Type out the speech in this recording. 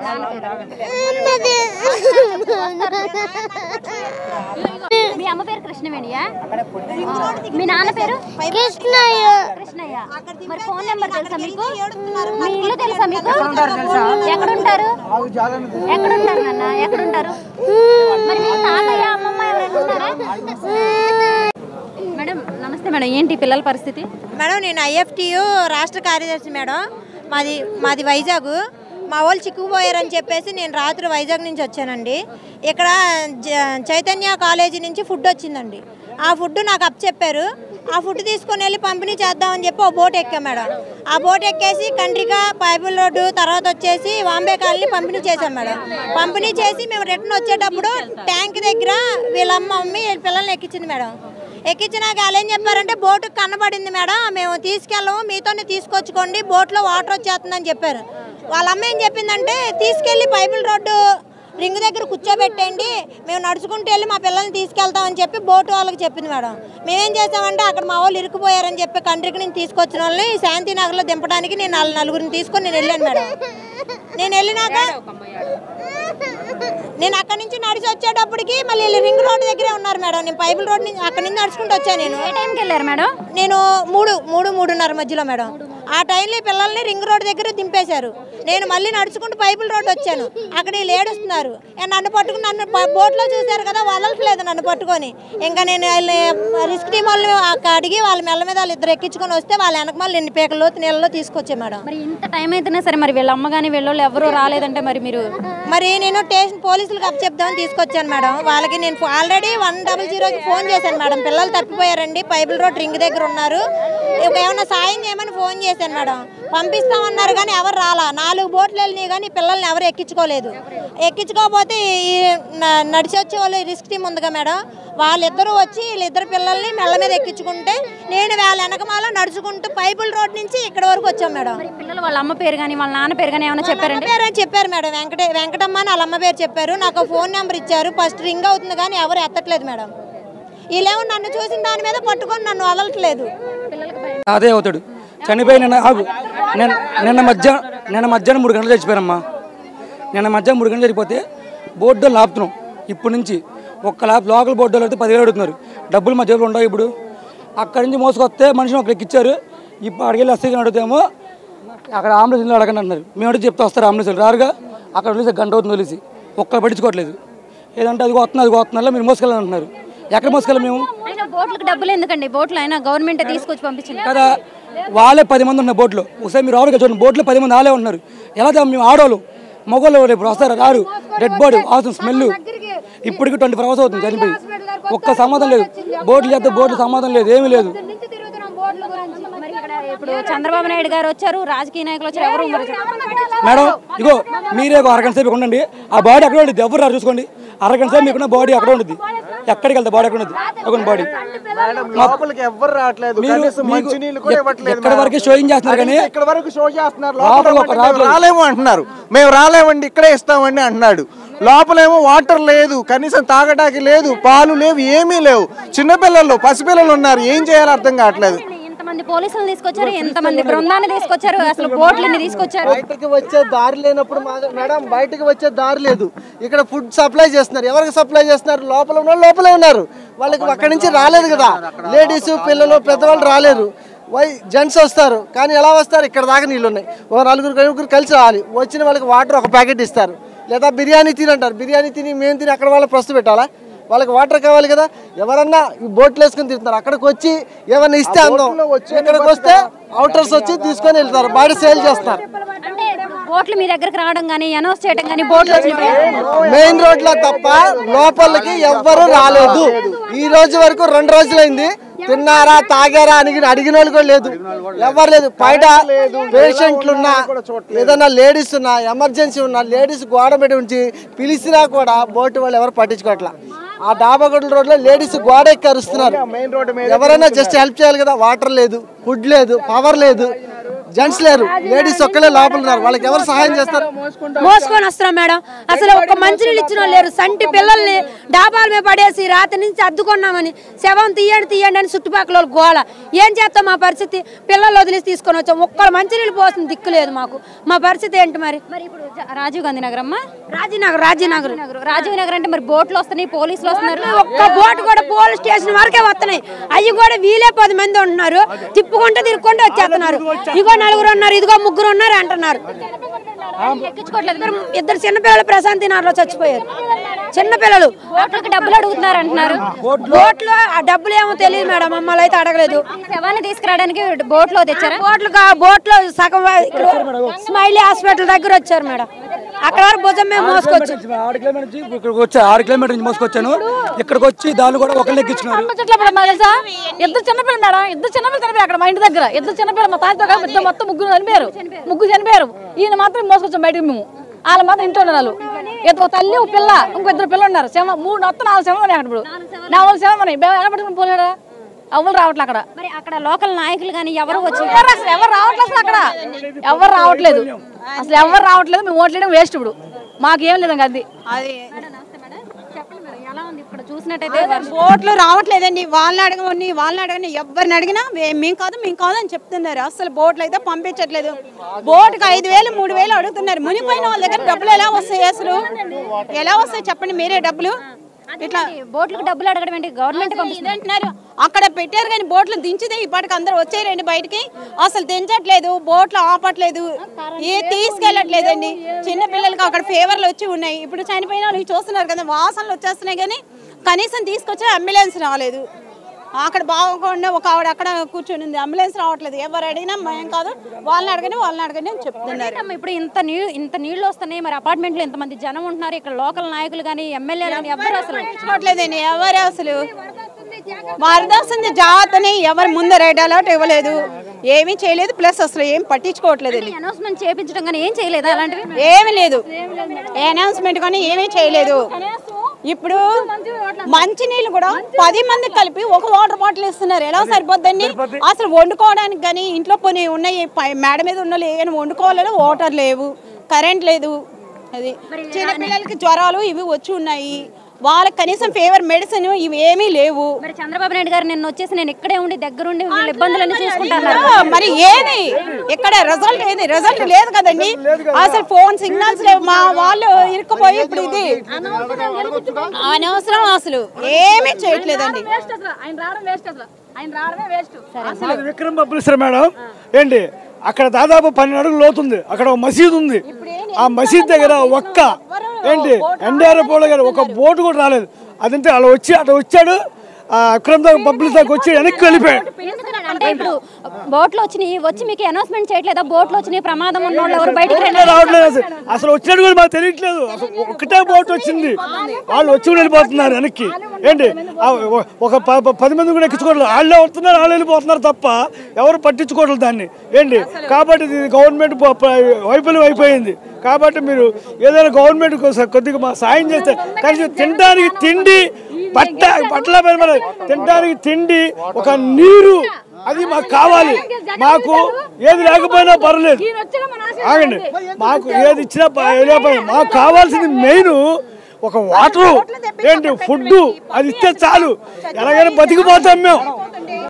మీ అమ్మ పేరు కృష్ణవేణియా మీ నాన్న పేరు కృష్ణయ్య కృష్ణయ్య మరి ఫోన్ నెంబర్ తెలుసా మీకు మీ ఇల్లు తెలుసా మీకు ఎక్కడ ఉంటారు ఎక్కడ ఉంటారు నాన్న ఎక్కడ ఉంటారు మరి మీ తాతయ్య అమ్మమ్మ ఎవరైనా ఉన్నారా మేడం నమస్తే మేడం ఏంటి పిల్లల పరిస్థితి మేడం నేను ఐఎఫ్టియు రాష్ట్ర కార్యదర్శి మేడం మాది మాది వైజాగ్ మా వాళ్ళు చిక్కుకుపోయారని చెప్పేసి నేను రాత్రి వైజాగ్ నుంచి వచ్చానండి ఇక్కడ జ- చైతన్య కాలేజీ నుంచి ఫుడ్ వచ్చిందండి ఆ ఫుడ్ నాకు అప్ చెప్పారు ఆ ఫుడ్ తీసుకొని వెళ్ళి పంపిణీ చేద్దామని చెప్పి ఓ బోట్ ఎక్కాం మేడం ఆ బోట్ ఎక్కేసి కండ్రిక పైపుల్ రోడ్డు తర్వాత వచ్చేసి వాంబే కాలనీ పంపిణీ చేశాం మేడం పంపిణీ చేసి మేము రిటర్న్ వచ్చేటప్పుడు ట్యాంక్ దగ్గర వీళ్ళ అమ్మ మమ్మీ పిల్లల్ని ఎక్కించింది మేడం ఎక్కించినాక వాళ్ళు ఏం చెప్పారంటే బోటు కనబడింది మేడం మేము తీసుకెళ్ళము మీతోనే తీసుకొచ్చుకోండి బోట్లో వాటర్ వచ్చేస్తుందని చెప్పారు వాళ్ళ అమ్మ ఏం చెప్పిందంటే తీసుకెళ్ళి పైపుల్ రోడ్డు రింగ్ దగ్గర కూర్చోబెట్టండి మేము నడుచుకుంటూ వెళ్ళి మా పిల్లల్ని తీసుకెళ్తామని చెప్పి బోటు వాళ్ళకి చెప్పింది మేడం మేమేం చేసామంటే అక్కడ మా వాళ్ళు ఇరుక్కుపోయారని చెప్పి కంట్రీకి నేను తీసుకొచ్చిన వాళ్ళని శాంతినగర్లో దింపడానికి నేను వాళ్ళ నలుగురిని తీసుకొని నేను వెళ్ళాను మేడం నేను వెళ్ళినాక నేను అక్కడి నుంచి నడిచి వచ్చేటప్పటికి మళ్ళీ వీళ్ళు రింగ్ రోడ్ దగ్గరే ఉన్నారు మేడం నేను పైపుల్ రోడ్ నుంచి అక్కడి నుంచి నడుచుకుంటూ వచ్చాను నేను ఏ టైంకి వెళ్ళారు మేడం నేను మూడు మూడు మూడున్నర మధ్యలో మేడం ఆ టైంలో ఈ పిల్లల్ని రింగ్ రోడ్ దగ్గర దింపేశారు నేను మళ్ళీ నడుచుకుంటూ పైపుల్ రోడ్ వచ్చాను అక్కడ వీళ్ళు ఏడుస్తున్నారు ఏ నన్ను పట్టుకుని నన్ను ప- బోట్లో చూశారు కదా వదలట్లేదు నన్ను పట్టుకొని ఇంకా నేను వాళ్ళని రిస్క్ టీం వాళ్ళు అక్కడ అడిగి వాళ్ళ మెల్ల మీద వాళ్ళు ఇద్దరు ఎక్కించుకొని వస్తే వాళ్ళ వెనక మళ్ళీ ఎన్ని పీకల లోతు నీళ్ళలో తీసుకొచ్చే మేడం మరి ఇంత టైం అయితేనే సరే మరి వీళ్ళ అమ్మ కానీ వీళ్ళోళ్ళు ఎవరు రాలేదంటే మరి మీరు మరి నేను స్టేషన్ పోలీసులకు అప్ చెప్దామని తీసుకొచ్చాను మేడం వాళ్ళకి నేను ఆల్రెడీ వన్ డబల్ జీరోకి ఫోన్ చేశాను మేడం పిల్లలు తప్పిపోయారండి పైబుల్ రోడ్ రింగ్ దగ్గర ఉన్నారు ఇక ఏమైనా సాయం చేయమని ఫోన్ చేశాను మేడం పంపిస్తామన్నారు కానీ ఎవరు రాలా నాలుగు బోట్లు వెళ్ళినాయి కానీ పిల్లల్ని ఎవరు ఎక్కించుకోలేదు ఎక్కించుకోకపోతే ఈ న- నడిచి వచ్చే వాళ్ళు రిస్క్ టీం ఉందిగా మేడం వాళ్ళిద్దరూ వచ్చి వీళ్ళిద్దరు పిల్లల్ని మెల్ల మీద ఎక్కించుకుంటే నేను వాళ్ళ వెనకమాల నడుచుకుంటూ పైపుల్ రోడ్ నుంచి ఇక్కడ వరకు వచ్చాం మేడం మరి పిల్లలు వాళ్ళ అమ్మ పేరు కానీ వాళ్ళ నాన్న పేరు కానీ ఏమైనా చెప్పారండి అమ్మ పేరు అని చెప్పారు మేడం వెంకటే వెంకటమ్మ అని వాళ్ళ అమ్మ పేరు చెప్పారు నాకు ఫోన్ నెంబర్ ఇచ్చారు ఫస్ట్ రింగ్ అవుతుంది కానీ ఎవరు ఎత్తట్లేదు మేడం వీళ్ళేమో నన్ను చూసిన దాని మీద పట్టుకొని నన్ను వదలట్లేదు అదే అవుతాడు చనిపోయి నిన్న ఆగు నిన్న నిన్న మధ్యాహ్నం నిన్న మధ్యాహ్నం మూడు గంటలు చచ్చిపోయారమ్మా నిన్న మధ్యాహ్నం మూడు గంటలు చనిపోతే బోర్డు లాపుతున్నాం ఇప్పటి నుంచి ఒక్క ల్యాబ్ లోకల్ బోర్డు అయితే పదివేలు అడుగుతున్నారు డబ్బులు మా జేబులు ఉండవు ఇప్పుడు అక్కడి నుంచి మోసుకొస్తే మనిషిని ఒకరికి ఇచ్చారు ఇప్పుడు అడిగి వెళ్ళి ఎస్ఐకి అడుగుతామో అక్కడ అంబులెన్స్ అడగండి అంటున్నారు మేము అడిగి చెప్తే వస్తారు అంబులెన్స్ రారుగా అక్కడ వదిలేసి గంట అవుతుంది వదిలేసి ఒక్కరు పట్టించుకోవట్లేదు ఏదంటే అది వస్తున్నారు అది వస్తున్నారు మీరు మోసుకెళ్ళాలి అంటున్నారు ఎక్కడ మోసుకెళ్ళాం మేము అయినా బోట్లకు డబ్బులు ఎందుకండి బోట్లు అయినా గవర్నమెంట్ తీసుకొచ్చి పంపించింది కదా వాళ్ళే పది మంది ఉన్నారు బోట్లో ఒకసారి మీరు ఆవిడగా చూడండి బోట్లో పది మంది వాళ్ళే ఉన్నారు ఎలా తే- మేము ఆడవాళ్ళు మగవాళ్ళు రేపు వస్తారు రారు డెడ్ బాడీ అవసరం స్మెల్ ఇప్పటికి ట్వంటీ ఫోర్ అవర్స్ అవుతుంది చనిపోయి ఒక్క సమాధానం లేదు బోట్లు చేస్తే బోట్లు సమాధానం లేదు ఏమీ లేదు మరి ఇక్కడ ఇప్పుడు చంద్రబాబు నాయుడు గారు వచ్చారు రాజకీయ నాయకులు వచ్చారు ఎవరు మరి మేడం ఇగో మీరే ఒక అరగంట సేపు ఇక్కడ ఉండండి ఆ బాడీ అక్కడ ఉంటుంది ఎవరు రారు చూసుకోండి అరగంట సేపు మీకున్న బాడీ అక్కడ ఉంటుంది ఎక్కడికి వెళ్తే బాడీ అక్కడ ఉంటుంది ఒక బాడీ లోపలికి ఎవ్వరు రావట్లేదు మీరు- కనీసం మీకు మంచినీళ్ళు కూడా ఎక్- ఇవ్వట్లేదు ఎక్కడ మేడం. వరకే షోయింగ్ చేస్తున్నారు కానీ ఇక్కడ వరకు షో చేస్తున్నారు లోపల లోపల ఒక ఏమంటే రావట్లేదు. మేము రాలేము అంటున్నారు మేము రాలేమండి ఇక్కడే ఇస్తామండి అంటున్నాడు లోపలేమో వాటర్ లేదు కనీసం తాగడానికి లేదు పాలు లేవు ఏమీ లేవు చిన్నపిల్లలు పసిపిల్లలు ఉన్నారు ఏం చేయాలో అర్థం కావట్లేదు ఎంతమంది పోలీసులు తీసుకొచ్చారు ఎంతమంది బృందాన్ని తీసుకొచ్చారు అసలు బోట్లని తీసుకొచ్చారు బయటకి వచ్చే దారి లేనప్పుడు మా- మేడం బయటకి వచ్చే దారి లేదు ఇక్కడ ఫుడ్ సప్లై చేస్తున్నారు ఎవరికి సప్లై చేస్తున్నారు లోపల ఉన్న వాళ్ళు లోపలే ఉన్నారు వాళ్ళకి అక్కడి నుంచి రాలేదు కదా లేడీస్ పిల్లలు పెద్దవాళ్ళు రాలేరు వై జెంట్స్ వస్తారు కానీ ఎలా వస్తారు ఇక్కడ దాకా నీళ్ళు ఉన్నాయి ఓ నలుగురు నలుగురు కలిసి రావాలి వచ్చిన వాళ్ళకి వాటర్ ఒక ప్యాకెట్ ఇస్తారు లేదా బిర్యానీ తినంటారు బిర్యానీ తిని మేము తిని అక్కడ వాళ్ళ ప్రస్తు పెట్టాలా వాళ్ళకి వాటర్ కావాలి కదా ఎవరన్నా ఈ బోట్లు వేసుకొని తిరుగుతున్నారు అక్కడికి వచ్చి ఏమన్నా ఇస్తే అందం ఇక్కడికి వస్తే అవుటర్స్ వచ్చి తీసుకొని వెళ్తారు బయట సేల్ చేస్తారు అంటే బోట్లు మీ దగ్గరకు రావడం కానీ అనౌన్స్ చేయడం కానీ బోట్లు వచ్చినప్పుడు మెయిన్ రోడ్ లో తప్ప లోపలికి ఎవ్వరు రాలేదు ఈ రోజు వరకు రెండు రోజులైంది తిన్నారా తాగారా అని అడిగిన వాళ్ళు కూడా లేదు ఎవరు లేదు బయట పేషెంట్లు ఉన్నా ఏదైనా లేడీస్ ఉన్నా ఎమర్జెన్సీ ఉన్నా లేడీస్ గోడ పెట్టి ఉంచి పిలిచినా కూడా బోటు వాళ్ళు ఎవరు పట్టించుకోవట్లా ఆ డాబాగొడ్ల రోడ్ లో లేడీస్ గోడ ఎక్కి అరుస్తున్నారు ఎవరైనా జస్ట్ హెల్ప్ చేయాలి కదా వాటర్ లేదు ఫుడ్ లేదు పవర్ లేదు జెంట్స్ లేరు లేడీస్ ఒక్కలే లోపల ఉన్నారు వాళ్ళకి ఎవరు సహాయం చేస్తారు మోసుకొని వస్తున్నాం మేడం అసలు ఒక్క మంచినీళ్ళు ఇచ్చిన వాళ్ళు లేరు సంటి పిల్లల్ని డాబాల మీద పడేసి రాత్రి నుంచి అద్దుకున్నామని శవం తీయండి తీయండి అని చుట్టుపక్కల వాళ్ళు గోల ఏం చేస్తాం మా పరిస్థితి పిల్లలు వదిలేసి తీసుకొని వచ్చాం ఒక్కళ్ళు మంచినీళ్ళు పోతుంది దిక్కు లేదు మాకు మా పరిస్థితి ఏంటి మరి మరి ఇప్పుడు జ- రాజీవ్ గాంధీ నగర్ అమ్మా రాజీనగర్ రాజీనగర్ నగర్ రాజీవ్ నగర్ అంటే మరి బోట్లు వస్తున్నాయి పోలీసులు వస్తున్నారు ఒక్క బోటు కూడా పోలీస్ స్టేషన్ వరకే వస్తున్నాయి అవి కూడా వీలే పది మంది ఉంటున్నారు తిప్పుకుంటే తిరుక్కుంటూ వచ్చేస్తున్నారు ఇగో నలుగురు ఉన్నారు ఇదిగో ముగ్గురు ఉన్నారు అంటున్నారు ఎక్కించుకోవట్లేదు ఇద్దరు ఇద్దరు చిన్నపిల్లలు ప్రశాంతి నగర్లో చచ్చిపోయారు చిన్నపిల్లలు బోట్లకి డబ్బులు అడుగుతున్నారు అంటున్నారు బోట్లో ఆ డబ్బులు ఏమో తెలియదు మేడం మమ్మల్ని అయితే అడగలేదు శవాన్ని తీసుకురావడానికి బోట్లో తెచ్చారా బోట్లు కా- బోట్లో సగం వా- ఇక్కడ స్మైలీ హాస్పిటల్ దగ్గర వచ్చారు మేడం అక్కడ వరకు భుజం మేము మోసుకొచ్చు ఆరు కిలోమీటర్ నుంచి ఇక్కడికి వచ్చా ఆరు కిలోమీటర్ నుంచి మోసుకొచ్చాను ఇక్కడికి వచ్చి దాన్ని కూడా ఒకళ్ళు ఎక్కించున్నారు చెట్ల పడ మా తెలుసా ఇద్దరు చిన్నపిల్లలు మేడం ఇద్దరు చిన్నపిల్లలు చనిపోయారు అక్కడ మా ఇంటి దగ్గర ఇద్దరు చిన్నపిల్లలు మా తాత ఇద్దరు మొత్తం ముగ్గురు చనిపోయారు ముగ్గురు చనిపోయారు ఈయన మాత్రం మోసుకొచ్చాం బయటకు మేము వాళ్ళ మాత్రం ఇంట్లో ఉన్నారు వాళ్ళు ఇద్దరు ఒక తల్లి ఒక పిల్ల ఇంకో ఇద్దరు పిల్లలు ఉన్నారు శవ మూడు మొత్తం నాలుగు శవం ఉన్నాయి అక్కడ ఇప్పుడు నాలుగు శవం ఉన్నాయి ఎలా పట్టుకుని పోలేడా అవ్వలు రావట్లే అక్కడ మరి అక్కడ లోకల్ నాయకులు కానీ ఎవరు వచ్చి ఎవరు అసలు ఎవరు రావట్లేదు అసలు అక్కడ ఎవరు రావట్లేదు అసలు ఎవరు రావట్లేదు మేము ఓట్లేయడం వేస్ట్ ఇప్పుడు మాకేం లేదు ఇంకా అది చెప్పండి మేడం ఎలా ఉంది ఇక్కడ చూసినట్టయితే వర్షం ఓట్లు రావట్లేదండి వాళ్ళని అడగని వాళ్ళని అడగని ఎవరిని అడిగినా "వే- మేం కాదు మేము కాదు అని చెప్తున్నారు అసలు బోట్లు అయితే పంపించట్లేదు బోటుకి ఐదు వేలు మూడు వేలు అడుగుతున్నారు మునిపోయిన వాళ్ళ దగ్గర డబ్బులు ఎలా వస్తాయి అసలు ఎలా వస్తాయి చెప్పండి మీరే డబ్బులు ఇట్లా బోట్లకు డబ్బులు అడగడం ఏంటి గవర్నమెంట్ అసలు ఇదంటున్నారు అక్కడ పెట్టారు కానీ బోట్లు దించితే ఇప్పటికి అందరూ వచ్చారండి బయటికి అసలు దించట్లేదు బోట్లు ఆపట్లేదు ఏ తీసుకెళ్ళట్లేదండి చిన్న పిల్లలకి అక్కడ ఫీవర్లు వచ్చి ఉన్నాయి ఇప్పుడు చనిపోయిన వాళ్ళకి చూస్తున్నారు కదా వాసనలు వచ్చేస్తున్నాయి కానీ కనీసం తీసుకొచ్చిన అంబులెన్స్ రాలేదు అక్కడ బాగోకుండా ఒక ఆవిడ అక్కడ కూర్చొని ఉంది అంబులెన్స్ రావట్లేదు ఎవరు అడిగినా మేము కాదు వాళ్ళని అడగని వాళ్ళని అడగని అని చెప్తున్నారు అమ్మ, ఇప్పుడు ఇంత నీ ఇంత నీళ్లు వస్తున్నాయి మరి అపార్ట్మెంట్లో ఇంతమంది జనం ఉంటున్నారు ఇక్కడ లోకల్ నాయకులు కానీ ఎమ్మెల్యేలు కానీ ఎవరు అసలు పట్టించుకోవట్లేదండి ఎవరు అసలు వరద వస్తుంది జాతని ఎవరు ముందు రెడ్ అలర్ట్ ఇవ్వలేదు ఏమీ చేయలేదు ప్లస్ అసలు ఏం పట్టించుకోవట్లేదండి అనౌన్స్మెంట్ చేయించడం కానీ ఏం చేయలేదా అలాంటివి ఏమీ లేదు అనౌన్స్మెంట్ కానీ ఏమీ చేయలేదు ఇప్పుడు మంచినీళ్ళు కూడా పది మంది కలిపి ఒక వాటర్ బాటిల్ ఇస్తున్నారు ఎలా సరిపోద్దండి అసలు వండుకోవడానికి కానీ ఇంట్లో కొన్ని ఉన్నాయి పై- మేడ మీద ఉన్న ఏమైనా వండుకోవాలని వాటర్ లేవు కరెంట్ లేదు అది చిన్న పిల్లలకి జ్వరాలు ఇవి వచ్చి ఉన్నాయి వాళ్ళకి కనీసం ఫీవర్ మెడిసిన్ ఇవి ఏమీ లేవు మరి చంద్రబాబు నాయుడు గారు నిన్న వచ్చేసి నేను ఇక్కడే ఉండి దగ్గరుండి వీళ్ళ ఇబ్బందులన్నీ చూసుకుంటాను ఆ, మరి ఏది ఇక్కడ రిజల్ట్ ఏది రిజల్ట్ లేదు కదండి అసలు ఫోన్ సిగ్నల్స్ లేవు మా వాళ్ళు ఇరుక్కుపోయి ఇప్పుడు ఇది అనవసరం అసలు ఏమీ చేయట్లేదండి వేస్ట్ అసలు ఆయన రావడం వేస్ట్ అసలు ఆయన రావడమే వేస్ట్ అది విక్రమ్ బబ్బులిస్తారు మేడం ఏంటి అక్కడ దాదాపు పన్నెండు అడుగులు లోతుంది అక్కడ ఒక మసీద్ ఉంది ఆ మసీద్ దగ్గర ఒక్క ఏంటి ఎన్డీఆర్ఎఫ్ వాళ్ళ గారు ఒక బోటు కూడా రాలేదు అదంటే అలా వచ్చి అటు వచ్చాడు ఆ విక్రమ్ దగ్గర బబ్బులు దగ్గర వచ్చి వెనక్కి వెళ్ళిపోయాడు అంటే ఇప్పుడు బోట్లు వచ్చినాయి వచ్చి మీకు అనౌన్స్మెంట్ చేయట్లేదా బోట్లు వచ్చినాయి ప్రమాదం ఉన్న వాళ్ళు ఎవరు బయటికి రండి బోటే రావట్లేదు అసలు అసలు వచ్చినట్టు కూడా మాకు తెలియట్లేదు అసలు ఒకటే బోట్ వచ్చింది వాళ్ళు వచ్చి కూడా వెళ్ళిపోతున్నారు వెనక్కి ఏంటి ఆ ఒ- ఒక ప- ప- పది మంది కూడా ఎక్కించుకోవట్లేదు వాళ్ళే వస్తున్నారు వాళ్ళు వెళ్ళిపోతున్నారు తప్ప ఎవరు పట్టించుకోవట్లేదు దాన్ని ఏంటి కాబట్టి ఇది గవర్నమెంట్ ప- ప- వైఫల్యం అయిపోయింది కాబట్టి మీరు ఏదైనా గవర్నమెంట్ కోసం కొద్దిగా మా సాయం చేస్తే కనీసం తినడానికి తిండి బట్ట బట్టల మీద మరి తినడానికి తిండి ఒక నీరు అది మాకు కావాలి మాకు ఏది లేకపోయినా పర్లేదు ఆగండి మాకు ఏది ఇచ్చినా ప- లేకపోయినా మాకు కావాల్సింది మెయిన్ ఒక వాటర్ ఏంటి ఫుడ్ అది ఇస్తే చాలు ఎలాగైనా బతికిపోతాం మేము